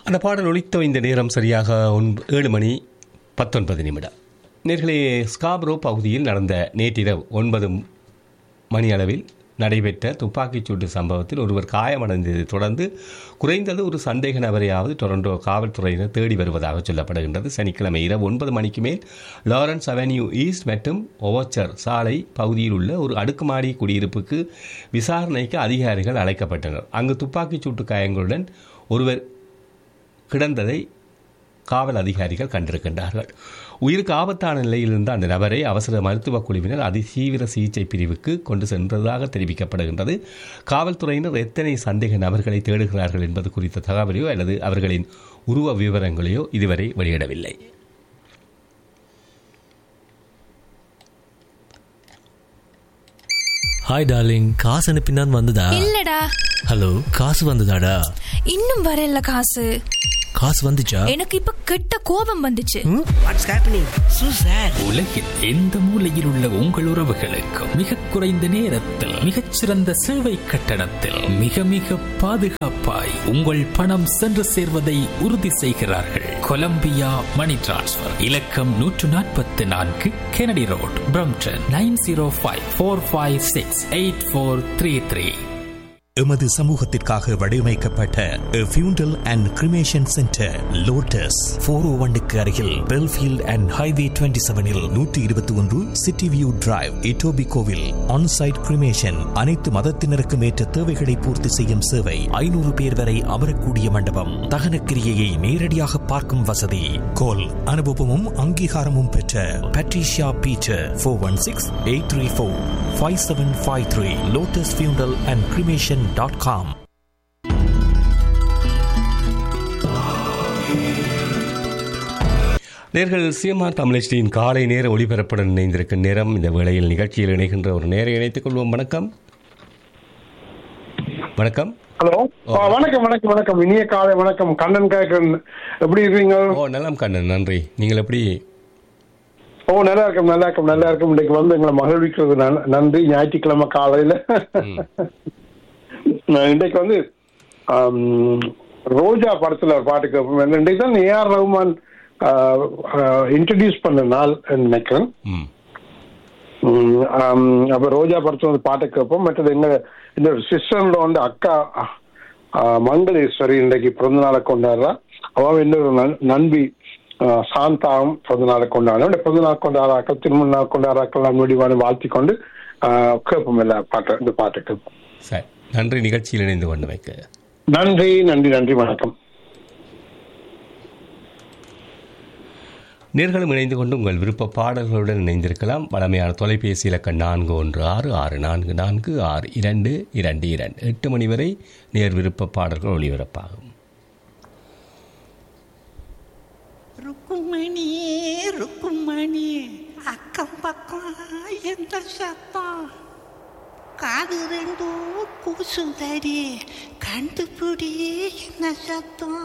அந்த பாடல் ஒலித்த இந்த நேரம் சரியாக ஒன்ப ஏழு மணி பத்தொன்பது நிமிடம் நேர்களே ஸ்காப்ரோ பகுதியில் நடந்த நேற்றிரவு ஒன்பது மணி அளவில் நடைபெற்ற துப்பாக்கிச் சூட்டு சம்பவத்தில் ஒருவர் காயமடைந்ததை தொடர்ந்து குறைந்தது ஒரு சந்தேக நபரையாவது டொரண்டோ காவல்துறையினர் தேடி வருவதாக சொல்லப்படுகின்றது சனிக்கிழமை இரவு ஒன்பது மணிக்கு மேல் லாரன்ஸ் அவென்யூ ஈஸ்ட் மற்றும் ஒவச்சர் சாலை பகுதியில் உள்ள ஒரு அடுக்குமாடி குடியிருப்புக்கு விசாரணைக்கு அதிகாரிகள் அழைக்கப்பட்டனர் அங்கு துப்பாக்கிச் சூட்டு காயங்களுடன் ஒருவர் கிடந்ததை காவல் அதிகாரிகள் கண்டிருக்கின்றார்கள் உயிருக்கு ஆபத்தான நிலையில் இருந்த அந்த நபரை அவசர மருத்துவக் குழுவினர் அதிதீவிர சிகிச்சை பிரிவுக்கு கொண்டு சென்றதாக தெரிவிக்கப்படுகின்றது காவல்துறையினர் எத்தனை சந்தேக நபர்களை தேடுகிறார்கள் என்பது குறித்த தகவலையோ அல்லது அவர்களின் உருவ விவரங்களையோ இதுவரை வெளியிடவில்லை ஹாய் டார்லிங் காசு அனுப்பினான் வந்ததா இல்லடா ஹலோ காசு வந்ததாடா இன்னும் வரல காசு காசு வந்துச்சா எனக்கு இப்ப கெட்ட கோபம் வந்துச்சு வாட்ஸ் ஹேப்பனிங் சூ சார் உலகில் எந்த மூலையில் உள்ள உங்கள் உறவுகளுக்கு மிக குறைந்த நேரத்தில் மிகச்சிறந்த சேவை கட்டணத்தில் மிக மிக பாதுகாப்பாய் உங்கள் பணம் சென்று சேர்வதை உறுதி செய்கிறார்கள் கொலம்பியா மணி டிரான்ஸ்ஃபர் இலக்கம் நூற்று நாற்பத்தி நான்கு Kennedy road Brampton nine zero five four five six eight four three three எமது சமூகத்திற்காக வடிவமைக்கப்பட்ட funeral and cremation centre lotus four o ஒன்னுக்கு அருகில் பெல்ஃபீல்ட் அண்ட் ஹைவே டுவெண்ட்டி செவனில் நூற்றி இருபத்தி ஒன்று சிட்டி வியூ டிரைவ் இட்டோபி கோவில் ஆன்சைட் கிரிமேஷன் அனைத்து மதத்தினருக்கும் ஏற்ற தேவைகளை பூர்த்தி செய்யும் சேவை ஐநூறு பேர் வரை அமரக்கூடிய மண்டபம் தகன கிரியையை நேரடியாக பார்க்கும் வசதி கோல் அனுபவமும் அங்கீகாரமும் பெற்ற Patricia Peter four one six eight three four five seven five three lotus funeral and cremation dot com நேர்கள் சிஎம்ஆர் தமிழஸ்டியின் காலை நேர ஒளிபரப்புடன் இணைந்திருக்கும் நேரம் இந்த வேளையில் நிகழ்ச்சியில் இணைகின்ற ஒரு நேரை இணைத்துக் கொள்வோம் வணக்கம் வணக்கம் ஹலோ ஆ, வணக்கம் வணக்கம் வணக்கம் இனிய காலை வணக்கம் கண்ணன் கேக்கன் எப்படி இருக்கீங்க ஓ நலம் கண்ணன் நன்றி நீங்கள் எப்படி ஓ நல்லா இருக்கும் நல்லா இருக்கும் நல்லா இருக்கும் இன்னைக்கு வந்து எங்களை மகிழ்விக்கிறது நன்- நன்றி ஞாயிற்றுக்கிழமை காலையில நான் இன்றைக்கு வந்து ஆம், ரோஜா படத்துல ஒரு பாட்டு கேட்போம் இன்றைக்கு தான் ஏஆர் ரஹ்மான் இன்ட்ரடியூஸ் பண்ண நாள் நினைக்கிறேன் ம் ம், ஆம், அப்ப ரோஜா படத்துல வந்து பாட்டு கேட்போம் மற்றது எங்க இந்த சிஸ்டர்ல வந்து அக்கா ஆ, மங்களேஸ்வரி இன்றைக்கு பிறந்த நாளை கொண்டாடுறா அவன் இன்னொரு நண்- நண்பி ஆ, சாந்தாவும் பிறந்த நாளை கொண்டாடுறா பிறந்த நாள் கொண்டாடுறாக்கள் திருமண நாள் கொண்டாடுறாக்கள் நான் முடிவான வாழ்த்தி கொண்டு ஆ, கேட்போம் எல்லா பாட்டு இந்த பாட்டு கேட்போம் சரி நன்றி நிகழ்ச்சியில் இணைந்து கொண்டு வைக்க நன்றி நன்றி நன்றி வணக்கம் நேர்களும் இணைந்து கொண்டு உங்கள் விருப்ப பாடல்களுடன் இணைந்திருக்கலாம் வளமையான தொலைபேசி இலக்கம் நான்கு ஒன்று ஆறு ஆறு நான்கு நான்கு ஆறு இரண்டு இரண்டு இரண்டு எட்டு மணி வரை நேர் விருப்ப பாடல்கள் ஒளிபரப்பாகும் ருக்குமணி ருக்குமணி அக்கம் பக்கம் எந்த சத்தம் காது ரெண்டும் கூசுதடி கண்டுபிடி என்ன சத்தம்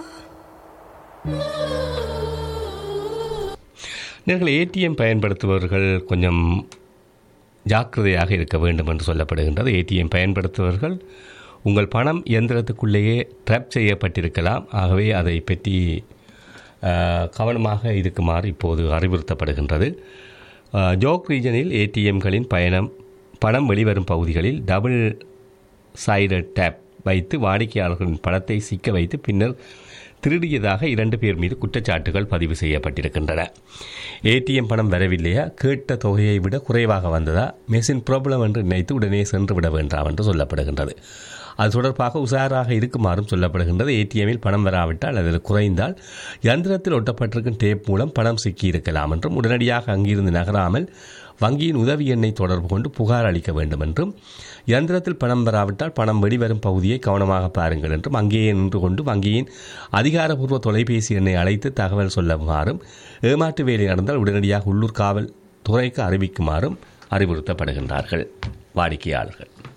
நேர்கள் ஏடிஎம் பயன்படுத்துபவர்கள் கொஞ்சம் ஜாக்கிரதையாக இருக்க வேண்டும் என்று சொல்லப்படுகின்றது ஏடிஎம் பயன்படுத்துபவர்கள் உங்கள் பணம் இயந்திரத்துக்குள்ளேயே ட்ராப் செய்யப்பட்டிருக்கலாம் ஆகவே அதை பற்றி அஹ், கவனமாக இருக்குமாறு இப்போது அறிவுறுத்தப்படுகின்றது அஹ், ஜோக் ரீஜனில் ஏடிஎம்களின் பயணம் பணம் வெளிவரும் பகுதிகளில் டபுள் சைடட் டேப் வைத்து வாடிக்கையாளர்களின் பணத்தை சிக்க வைத்து பின்னர் திருடியதாக இரண்டு பேர் மீது குற்றச்சாட்டுகள் பதிவு செய்யப்பட்டிருக்கின்றன ஏடிஎம் பணம் வரவில்லையா கேட்ட தொகையை விட குறைவாக வந்ததா மெஷின் ப்ராப்ளம் என்று நினைத்து உடனே சென்று விட வேண்டாம் என்று சொல்லப்படுகின்றது அது தொடர்பாக உஷாராக இருக்குமாறும் சொல்லப்படுகின்றது ஏடிஎம்மில் பணம் வராவிட்டால் அல்லது குறைந்தால் யந்திரத்தில் ஒட்டப்பட்டிருக்கும் டேப் மூலம் பணம் சிக்கியிருக்கலாம் என்றும் உடனடியாக அங்கிருந்து நகராமல் வங்கியின் உதவி எண்ணை தொடர்பு கொண்டு புகார் அளிக்க வேண்டும் என்றும் யந்திரத்தில் பணம் பெறாவிட்டால் பணம் வெளிவரும் பகுதியை கவனமாக பாருங்கள் என்றும் அங்கேயே நின்று கொண்டு வங்கியின் அதிகாரப்பூர்வ தொலைபேசி எண்ணை அழைத்து தகவல் சொல்லுமாறும் ஏமாற்று வேலை நடந்தால் உடனடியாக உள்ளூர் காவல் துறைக்கு அறிவிக்குமாறும் அறிவுறுத்தப்படுகின்றார்கள் வாடிக்கையாளர்கள்